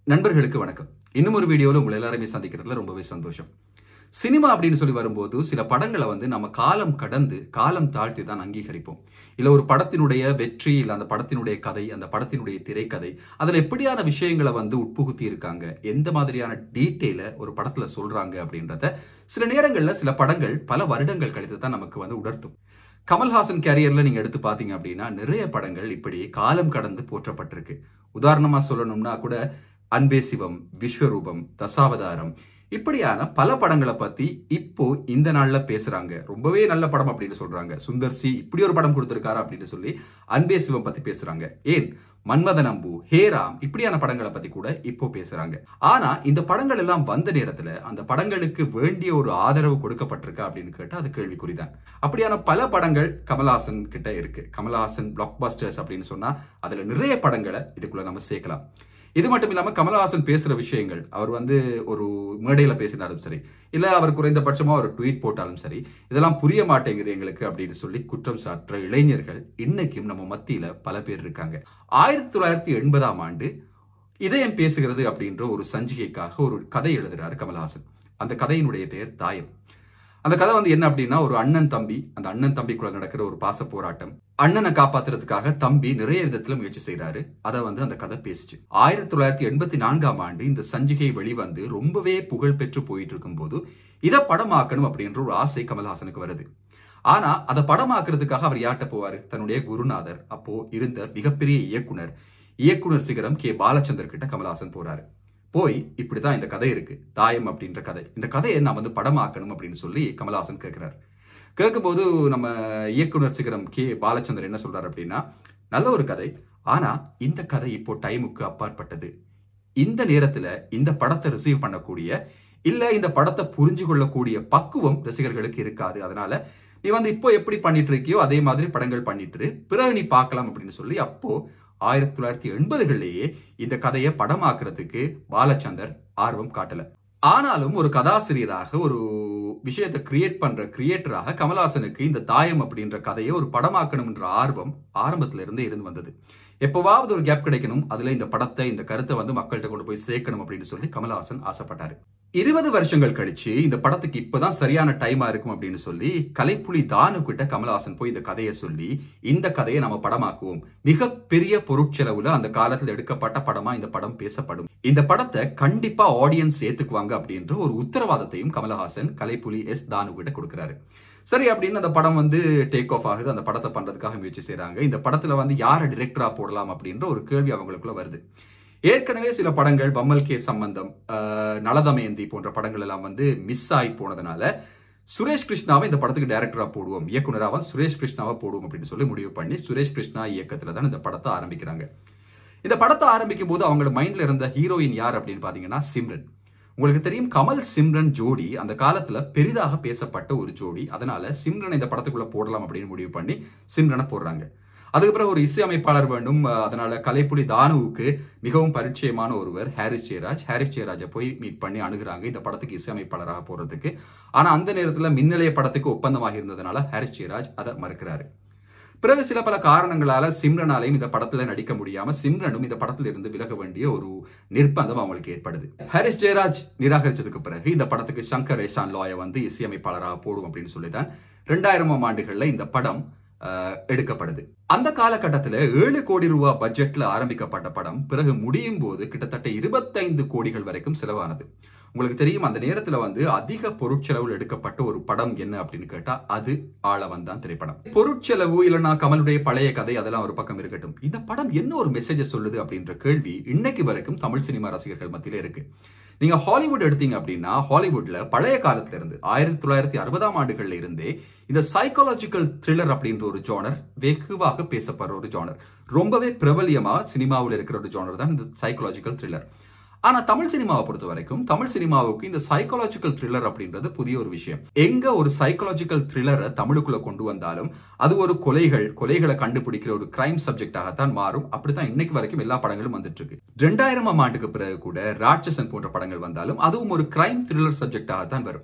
நண்பர்களுக்கு வணக்கம் இன்னும் ஒரு வீடியோவில் உங்களை எல்லாருமே சந்திக்கிறதுல ரொம்பவே சந்தோஷம் சினிமா அப்படின்னு சொல்லி வரும்போது சில படங்களை வந்து நம்ம காலம் கடந்து காலம் தாழ்த்தி தான் அங்கீகரிப்போம் இல்லை ஒரு படத்தினுடைய வெற்றி இல்லை அந்த படத்தினுடைய கதை அந்த படத்தினுடைய திரைக்கதை அதில் எப்படியான விஷயங்களை வந்து உட்புகுத்தி இருக்காங்க எந்த மாதிரியான டீட்டெயிலை ஒரு படத்தில் சொல்றாங்க அப்படின்றத சில நேரங்களில் சில படங்கள் பல வருடங்கள் கழித்து தான் நமக்கு வந்து உணர்த்தும் கமல்ஹாசன் கேரியர்ல நீங்க எடுத்து பாத்தீங்க அப்படின்னா நிறைய படங்கள் இப்படி காலம் கடந்து போற்றப்பட்டிருக்கு உதாரணமா சொல்லணும்னா கூட அன்பே சிவம் விஸ்வரூபம் தசாவதாரம் இப்படியான பல படங்களை பத்தி இப்போ இந்த நாள்ல பேசுறாங்க ரொம்பவே நல்ல படம் அப்படின்னு சொல்றாங்க சுந்தர் சி இப்படி ஒரு படம் கொடுத்திருக்காரு அப்படின்னு சொல்லி அன்பே சிவம் பத்தி பேசுறாங்க ஏன் மன்மத நம்பு ஹேராம் இப்படியான படங்களை பத்தி கூட இப்போ பேசுறாங்க ஆனா இந்த படங்கள் எல்லாம் வந்த நேரத்துல அந்த படங்களுக்கு வேண்டிய ஒரு ஆதரவு கொடுக்கப்பட்டிருக்கா அப்படின்னு கேட்டா அது கேள்விக்குறிதான் அப்படியான பல படங்கள் கமல்ஹாசன் கிட்ட இருக்கு கமல்ஹாசன் பிளாக் பஸ்டர்ஸ் அப்படின்னு சொன்னா அதுல நிறைய படங்களை இதுக்குள்ள நம்ம சேர்க்கலாம் இது மட்டும் இல்லாம கமலஹாசன் பேசுற விஷயங்கள் அவர் வந்து ஒரு மேடையில பேசினாலும் சரி இல்ல அவர் குறைந்தபட்சமா ஒரு ட்வீட் போட்டாலும் சரி இதெல்லாம் புரிய மாட்டேங்குது எங்களுக்கு அப்படின்னு சொல்லி குற்றம் சாட்டுற இளைஞர்கள் இன்னைக்கும் நம்ம மத்தியில பல பேர் இருக்காங்க ஆயிரத்தி தொள்ளாயிரத்தி எண்பதாம் ஆண்டு இதயம் பேசுகிறது அப்படின்ற ஒரு சஞ்சிகைக்காக ஒரு கதை எழுதுறாரு கமல்ஹாசன் அந்த கதையினுடைய பெயர் தாயம் அந்த கதை வந்து என்ன அப்படின்னா ஒரு அண்ணன் தம்பி அந்த அண்ணன் தம்பிக்குள்ள நடக்கிற ஒரு பாச போராட்டம் அண்ணனை காப்பாத்துறதுக்காக தம்பி நிறைய விதத்துல முயற்சி செய்யறாரு அதை வந்து அந்த கதை பேசிச்சு ஆயிரத்தி தொள்ளாயிரத்தி எண்பத்தி நான்காம் ஆண்டு இந்த சஞ்சிகை வெளிவந்து ரொம்பவே புகழ் பெற்று போயிட்டு இருக்கும் போது இதை படமாக்கணும் அப்படின்ற ஒரு ஆசை கமல்ஹாசனுக்கு வருது ஆனா அதை படமாக்குறதுக்காக அவர் யார்கிட்ட போவாரு தன்னுடைய குருநாதர் அப்போ இருந்த மிகப்பெரிய இயக்குனர் இயக்குனர் சிகரம் கே பாலச்சந்தர் கிட்ட கமல்ஹாசன் போறாரு போய் இப்படிதான் இந்த கதை இருக்கு தாயம் அப்படின்ற கதை இந்த கதையை நான் வந்து படமாக்கணும் அப்படின்னு சொல்லி கமல்ஹாசன் கேட்கிறார் கேட்கும்போது நம்ம இயக்குனர் சிகரம் கே பாலச்சந்தர் என்ன சொல்றாரு அப்படின்னா நல்ல ஒரு கதை ஆனா இந்த கதை இப்போ டைமுக்கு அப்பாற்பட்டது இந்த நேரத்துல இந்த படத்தை ரிசீவ் பண்ணக்கூடிய இல்ல இந்த படத்தை புரிஞ்சு கொள்ளக்கூடிய பக்குவம் ரசிகர்களுக்கு இருக்காது அதனால நீ வந்து இப்போ எப்படி பண்ணிட்டு இருக்கியோ அதே மாதிரி படங்கள் பண்ணிட்டு இரு. பிறகு நீ பார்க்கலாம் அப்படின்னு சொல்லி அப்போ ஆயிரத்தி தொள்ளாயிரத்தி எண்பதுகளிலேயே இந்த கதையை படமாக்குறதுக்கு பாலச்சந்தர் ஆர்வம் காட்டல ஆனாலும் ஒரு கதாசிரியராக ஒரு விஷயத்தை கிரியேட் பண்ற கிரியேட்டராக கமல்ஹாசனுக்கு இந்த தாயம் அப்படின்ற கதையை ஒரு படமாக்கணும்ன்ற ஆர்வம் ஆரம்பத்துல இருந்தே இருந்து வந்தது எப்பவாவது ஒரு கேப் கிடைக்கணும் அதுல இந்த படத்தை இந்த கருத்தை வந்து மக்கள்கிட்ட கொண்டு போய் சேர்க்கணும் அப்படின்னு சொல்லி கமல்ஹாசன் ஆசைப்பட்டாரு இருபது வருஷங்கள் கழிச்சு இந்த படத்துக்கு இப்பதான் சரியான டைமா இருக்கும் அப்படின்னு சொல்லி கலைப்புலி தானு கிட்ட கமல்ஹாசன் போய் இந்த கதையை சொல்லி இந்த கதையை நம்ம படமாக்குவோம் மிகப்பெரிய பொருட்செலவுல அந்த காலத்துல எடுக்கப்பட்ட படமா இந்த படம் பேசப்படும் இந்த படத்தை கண்டிப்பா ஆடியன்ஸ் ஏத்துக்குவாங்க அப்படின்ற ஒரு உத்தரவாதத்தையும் கமல்ஹாசன் கலைப்புலி எஸ் தானு கிட்ட கொடுக்கிறாரு சரி அப்படின்னு அந்த படம் வந்து டேக் ஆஃப் ஆகுது அந்த படத்தை பண்றதுக்காக முயற்சி செய்றாங்க இந்த படத்துல வந்து யாரை டிரெக்டரா போடலாம் அப்படின்ற ஒரு கேள்வி அவங்களுக்குள்ள வருது ஏற்கனவே சில படங்கள் பம்மல் கே சம்பந்தம் ஆஹ், நலதமயந்தி போன்ற படங்கள் எல்லாம் வந்து மிஸ் ஆகி போனதுனால சுரேஷ் கிருஷ்ணாவை இந்த படத்துக்கு டைரக்டரா போடுவோம் இயக்குனராக சுரேஷ் கிருஷ்ணாவை போடுவோம் அப்படின்னு சொல்லி முடிவு பண்ணி சுரேஷ் கிருஷ்ணா இயக்கத்துல தான் இந்த படத்தை ஆரம்பிக்கிறாங்க இந்த படத்தை ஆரம்பிக்கும் போது அவங்களோட மைண்ட்ல இருந்த ஹீரோயின் யார் அப்படின்னு பாத்தீங்கன்னா சிம்ரன் உங்களுக்கு தெரியும் கமல் சிம்ரன் ஜோடி அந்த காலத்துல பெரிதாக பேசப்பட்ட ஒரு ஜோடி அதனால சிம்ரனை இந்த படத்துக்குள்ள போடலாம் அப்படின்னு முடிவு பண்ணி சிம்ரனை போடுறாங்க அதுக்கு பிறகு ஒரு இசையமைப்பாளர் வேண்டும் அஹ் அதனால கலைப்புலி தானுவுக்கு மிகவும் பரிச்சயமான ஒருவர் ஹாரிஸ் ஜெயராஜ் ஹாரிஸ் ஜெயராஜை போய் மீட் பண்ணி அணுகுறாங்க இந்த படத்துக்கு இசையமைப்பாளராக போறதுக்கு ஆனா அந்த நேரத்துல மின்னலைய படத்துக்கு ஒப்பந்தமாக இருந்ததுனால ஹாரிஸ் ஜெயராஜ் அதை மறுக்கிறாரு பிறகு சில பல காரணங்களால சிம்ரனாலையும் இந்த படத்துல நடிக்க முடியாம சிம்ரனும் இந்த படத்துல இருந்து விலக வேண்டிய ஒரு நிர்பந்தம் அவங்களுக்கு ஏற்படுது ஹாரிஸ் ஜெயராஜ் நிராகரிச்சதுக்கு பிறகு இந்த படத்துக்கு சங்கர் ரேஷான் லாய வந்து இசையமைப்பாளராக போடும் அப்படின்னு சொல்லிதான் ரெண்டாயிரமாம் ஆண்டுகள்ல இந்த படம் அஹ், எடுக்கப்படுது அந்த காலகட்டத்துல ஏழு கோடி ரூபாய் பட்ஜெட்ல ஆரம்பிக்கப்பட்ட படம் பிறகு முடியும் போது கிட்டத்தட்ட இருபத்தைந்து கோடிகள் வரைக்கும் செலவானது உங்களுக்கு தெரியும் அந்த நேரத்துல வந்து அதிக பொருட்செலவில் எடுக்கப்பட்ட ஒரு படம் என்ன அப்படின்னு கேட்டா அது ஆளவன் தான் திரைப்படம் பொருட்செலவு இல்லைன்னா கமலுடைய பழைய கதை அதெல்லாம் ஒரு பக்கம் இருக்கட்டும் இந்த படம் என்ன ஒரு மெசேஜை சொல்லுது அப்படின்ற கேள்வி இன்னைக்கு வரைக்கும் தமிழ் சினிமா ரசிகர்கள் மத்தியில இருக்கு நீங்க ஹாலிவுட் எடுத்தீங்க அப்படின்னா ஹாலிவுட்ல பழைய காலத்துல இருந்து ஆயிரத்தி தொள்ளாயிரத்தி அறுபதாம் ஆண்டுகள்ல இருந்தே இந்த சைக்காலஜிக்கல் த்ரில்லர் அப்படின்ற ஒரு ஜானர் வெகுவாக பேசப்படுற ஒரு ஜானர் ரொம்பவே பிரபலியமா சினிமாவில் இருக்கிற ஒரு ஜானர் தான் இந்த சைக்காலஜிக்கல் த்ரில்லர் ஆனா தமிழ் சினிமாவை பொறுத்த வரைக்கும் தமிழ் சினிமாவுக்கு இந்த சைக்காலஜிக்கல் த்ரில்லர் அப்படின்றது புதிய ஒரு விஷயம் எங்க ஒரு சைக்காலஜிக்கல் த்ரில்லரை தமிழுக்குள்ள கொண்டு வந்தாலும் அது ஒரு கொலைகள் கொலைகளை கண்டுபிடிக்கிற ஒரு கிரைம் சப்ஜெக்டாகத்தான் மாறும் அப்படித்தான் இன்னைக்கு வரைக்கும் எல்லா படங்களும் வந்துட்டு இருக்கு ரெண்டாயிரமாம் ஆண்டுக்கு பிறகு கூட ராட்சசன் போன்ற படங்கள் வந்தாலும் அதுவும் ஒரு கிரைம் த்ரில்லர் சப்ஜெக்டாகத்தான் வரும்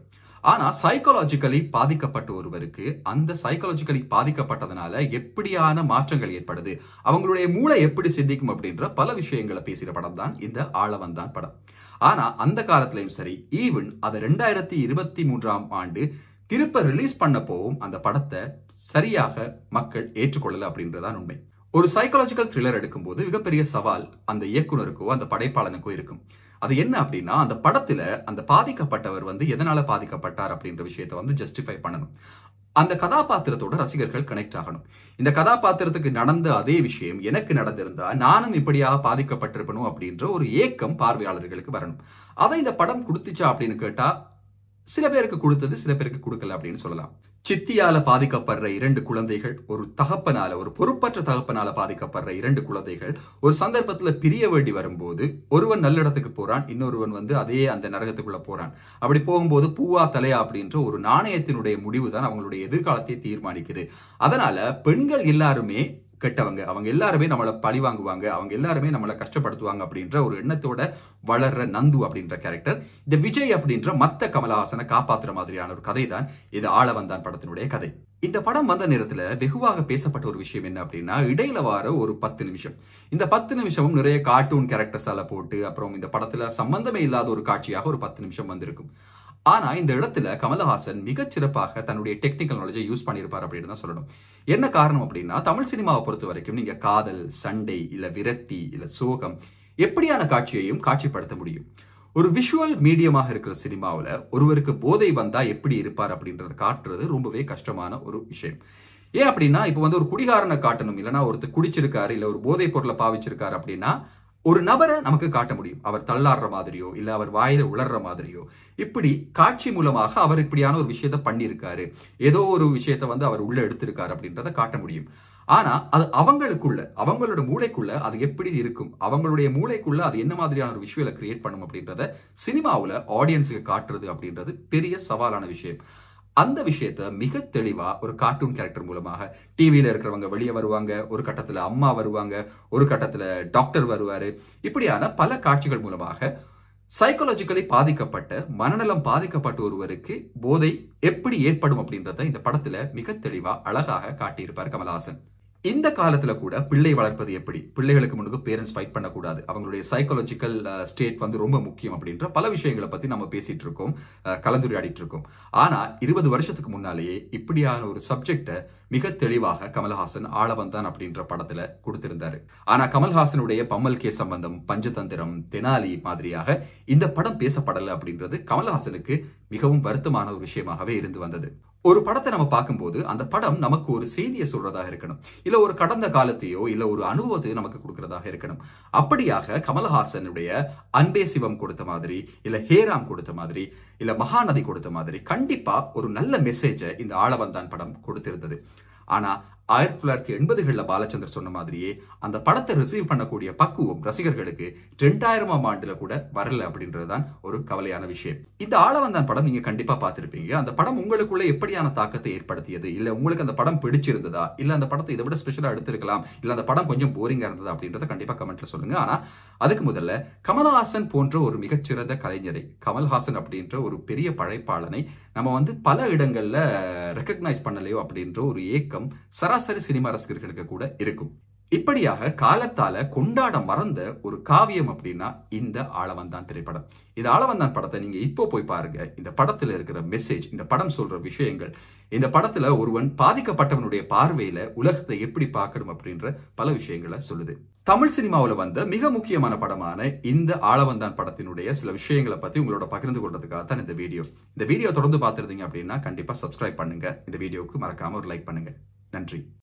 ஆனா சைக்காலஜிக்கலி பாதிக்கப்பட்ட ஒருவருக்கு அந்த சைக்காலஜிக்கலி பாதிக்கப்பட்டதுனால எப்படியான மாற்றங்கள் ஏற்படுது அவங்களுடைய மூளை எப்படி சிந்திக்கும் அப்படின்ற பல விஷயங்களை பேசுகிற படம் தான் இந்த ஆளவந்தான் படம் ஆனா அந்த காலத்திலையும் சரி ஈவன் அதை ரெண்டாயிரத்தி இருபத்தி மூன்றாம் ஆண்டு திருப்ப ரிலீஸ் பண்ண போவும் அந்த படத்தை சரியாக மக்கள் ஏற்றுக்கொள்ளல அப்படின்றதான் உண்மை ஒரு சைக்காலஜிக்கல் த்ரில்லர் எடுக்கும்போது மிகப்பெரிய சவால் அந்த இயக்குனருக்கோ அந்த படைப்பாளனுக்கோ இருக்கும் அது என்ன அப்படின்னா அந்த படத்துல அந்த பாதிக்கப்பட்டவர் வந்து எதனால பாதிக்கப்பட்டார் அப்படின்ற விஷயத்தை வந்து ஜஸ்டிஃபை பண்ணணும் அந்த கதாபாத்திரத்தோட ரசிகர்கள் கனெக்ட் ஆகணும் இந்த கதாபாத்திரத்துக்கு நடந்த அதே விஷயம் எனக்கு நடந்திருந்தா நானும் இப்படியாக பாதிக்கப்பட்டிருப்பணும் அப்படின்ற ஒரு ஏக்கம் பார்வையாளர்களுக்கு வரணும் அதை இந்த படம் கொடுத்துச்சா அப்படின்னு கேட்டா சில பேருக்கு கொடுத்தது சில பேருக்கு கொடுக்கல அப்படின்னு சொல்லலாம் சித்தியால பாதிக்கப்படுற இரண்டு குழந்தைகள் ஒரு தகப்பனால ஒரு பொறுப்பற்ற தகப்பனால பாதிக்கப்படுற இரண்டு குழந்தைகள் ஒரு சந்தர்ப்பத்துல பிரிய வேண்டி வரும்போது ஒருவன் நல்ல இடத்துக்கு போறான் இன்னொருவன் வந்து அதே அந்த நரகத்துக்குள்ள போறான் அப்படி போகும்போது பூவா தலையா அப்படின்ற ஒரு நாணயத்தினுடைய முடிவு தான் அவங்களுடைய எதிர்காலத்தை தீர்மானிக்குது அதனால பெண்கள் எல்லாருமே கெட்டவங்க அவங்க எல்லாருமே நம்மளை பழி வாங்குவாங்க அவங்க எல்லாருமே நம்மளை கஷ்டப்படுத்துவாங்க அப்படின்ற ஒரு எண்ணத்தோட வளர்ற நந்து அப்படின்ற கேரக்டர் இந்த விஜய் அப்படின்ற மத்த கமலஹாசனை காப்பாத்துற மாதிரியான ஒரு கதை தான் இது ஆளவந்தான் படத்தினுடைய கதை இந்த படம் வந்த நேரத்துல வெகுவாக பேசப்பட்ட ஒரு விஷயம் என்ன அப்படின்னா இடையில வார ஒரு பத்து நிமிஷம் இந்த பத்து நிமிஷமும் நிறைய கார்ட்டூன் கேரக்டர்ஸால போட்டு அப்புறம் இந்த படத்துல சம்பந்தமே இல்லாத ஒரு காட்சியாக ஒரு பத்து நிமிஷம் வந்திருக்கும் ஆனா இந்த இடத்துல கமலஹாசன் மிகச் சிறப்பாக தன்னுடைய டெக்னிக்கல் நாலேஜை யூஸ் பண்ணியிருப்பார் அப்படின்னு தான் சொல்லணும் என்ன காரணம் அப்படின்னா தமிழ் சினிமாவை பொறுத்த வரைக்கும் நீங்க காதல் சண்டை இல்ல விரக்தி இல்ல சோகம் எப்படியான காட்சியையும் காட்சிப்படுத்த முடியும் ஒரு விஷுவல் மீடியமாக இருக்கிற சினிமாவில் ஒருவருக்கு போதை வந்தா எப்படி இருப்பார் அப்படின்றத காட்டுறது ரொம்பவே கஷ்டமான ஒரு விஷயம் ஏன் அப்படின்னா இப்போ வந்து ஒரு குடிகாரனை காட்டணும் இல்லைன்னா ஒருத்தர் குடிச்சிருக்காரு இல்ல ஒரு போதைப் பொருளை பாவிச்சிருக்காரு அப்படின்னா ஒரு நபரை நமக்கு காட்ட முடியும் அவர் தள்ளாடுற மாதிரியோ இல்ல அவர் வாயில உளர்ற மாதிரியோ இப்படி காட்சி மூலமாக அவர் இப்படியான ஒரு விஷயத்த பண்ணியிருக்காரு ஏதோ ஒரு விஷயத்த வந்து அவர் உள்ள எடுத்திருக்காரு அப்படின்றத காட்ட முடியும் ஆனா அது அவங்களுக்குள்ள அவங்களோட மூளைக்குள்ள அது எப்படி இருக்கும் அவங்களுடைய மூளைக்குள்ள அது என்ன மாதிரியான ஒரு விஷுவலை கிரியேட் பண்ணும் அப்படின்றத சினிமாவில் ஆடியன்ஸுக்கு காட்டுறது அப்படின்றது பெரிய சவாலான விஷயம் அந்த விஷயத்த மிக தெளிவா ஒரு கார்ட்டூன் கேரக்டர் மூலமாக டிவியில இருக்கிறவங்க வெளியே வருவாங்க ஒரு கட்டத்துல அம்மா வருவாங்க ஒரு கட்டத்துல டாக்டர் வருவாரு இப்படியான பல காட்சிகள் மூலமாக சைக்காலஜிக்கலி பாதிக்கப்பட்ட மனநலம் பாதிக்கப்பட்ட ஒருவருக்கு போதை எப்படி ஏற்படும் அப்படின்றத இந்த படத்துல மிக தெளிவா அழகாக காட்டியிருப்பார் கமலஹாசன் இந்த காலத்துல கூட பிள்ளை வளர்ப்பது எப்படி பிள்ளைகளுக்கு முன்னுக்கு பேரண்ட்ஸ் ஃபைட் பண்ணக்கூடாது அவங்களுடைய சைக்காலஜிக்கல் ஸ்டேட் வந்து ரொம்ப முக்கியம் அப்படின்ற பல விஷயங்களை பத்தி நம்ம பேசிட்டு இருக்கோம் கலந்துரையாடிட்டு இருக்கோம் ஆனா இருபது வருஷத்துக்கு முன்னாலேயே இப்படியான ஒரு சப்ஜெக்டை மிக தெளிவாக கமல்ஹாசன் ஆளவந்தான் அப்படின்ற படத்துல கொடுத்திருந்தாரு ஆனா கமல்ஹாசனுடைய பம்மல் கே சம்பந்தம் பஞ்சதந்திரம் தெனாலி மாதிரியாக இந்த படம் பேசப்படல அப்படின்றது கமல்ஹாசனுக்கு மிகவும் வருத்தமான ஒரு விஷயமாகவே இருந்து வந்தது ஒரு படத்தை நம்ம பார்க்கும்போது அந்த படம் நமக்கு ஒரு செய்தியை சொல்றதாக இருக்கணும் இல்ல ஒரு கடந்த காலத்தையோ இல்ல ஒரு அனுபவத்தையோ நமக்கு கொடுக்கறதாக இருக்கணும் அப்படியாக கமலஹாசனுடைய அன்பே சிவம் கொடுத்த மாதிரி இல்ல ஹேராம் கொடுத்த மாதிரி இல்ல மகாநதி கொடுத்த மாதிரி கண்டிப்பா ஒரு நல்ல மெசேஜை இந்த ஆளவந்தான் படம் கொடுத்திருந்தது ஆனா ஆயிரத்தி தொள்ளாயிரத்தி எண்பதுகளில் பாலச்சந்தர் சொன்ன மாதிரியே அந்த படத்தை ரிசீவ் பண்ணக்கூடிய பக்குவம் ரசிகர்களுக்கு ரெண்டாயிரமாம் ஆண்டுல கூட வரல அப்படின்றது தான் ஒரு கவலையான விஷயம் இந்த ஆளவந்தான் படம் நீங்க கண்டிப்பா பார்த்திருப்பீங்க அந்த படம் உங்களுக்குள்ள எப்படியான தாக்கத்தை ஏற்படுத்தியது இல்ல உங்களுக்கு அந்த படம் பிடிச்சிருந்ததா இல்ல அந்த படத்தை இதை விட ஸ்பெஷலா எடுத்திருக்கலாம் இல்ல அந்த படம் கொஞ்சம் போரிங்கா இருந்ததா அப்படின்றத கண்டிப்பா கமெண்ட்ல சொல்லுங்க ஆனா அதுக்கு முதல்ல கமல்ஹாசன் போன்ற ஒரு மிகச்சிறந்த கலைஞரை கமல்ஹாசன் அப்படின்ற ஒரு பெரிய படைப்பாளனை நம்ம வந்து பல இடங்கள்ல ரெக்கக்னைஸ் பண்ணலையோ அப்படின்ற ஒரு ஏக்கம் சராசரி சினிமா ரசிகர்களுக்கு கூட இருக்கும் இப்படியாக காலத்தால கொண்டாட மறந்த ஒரு காவியம் அப்படின்னா இந்த ஆளவந்தான் திரைப்படம் இந்த ஆளவந்தான் படத்தை நீங்க இப்போ போய் பாருங்க இந்த படத்துல இருக்கிற மெசேஜ் இந்த படம் சொல்ற விஷயங்கள் இந்த படத்துல ஒருவன் பாதிக்கப்பட்டவனுடைய பார்வையில உலகத்தை எப்படி பார்க்கணும் அப்படின்ற பல விஷயங்களை சொல்லுது தமிழ் சினிமாவில் வந்த மிக முக்கியமான படமான இந்த ஆளவந்தான் படத்தினுடைய சில விஷயங்களை பத்தி உங்களோட பகிர்ந்து கொள்றதுக்காக தான் இந்த வீடியோ இந்த வீடியோ தொடர்ந்து பார்த்துருந்தீங்க அப்படின்னா கண்டிப்பா சப்ஸ்கிரைப் பண்ணுங்க இந்த வீடியோவுக்கு மறக்காம ஒரு லைக் பண்ணுங்க நன்றி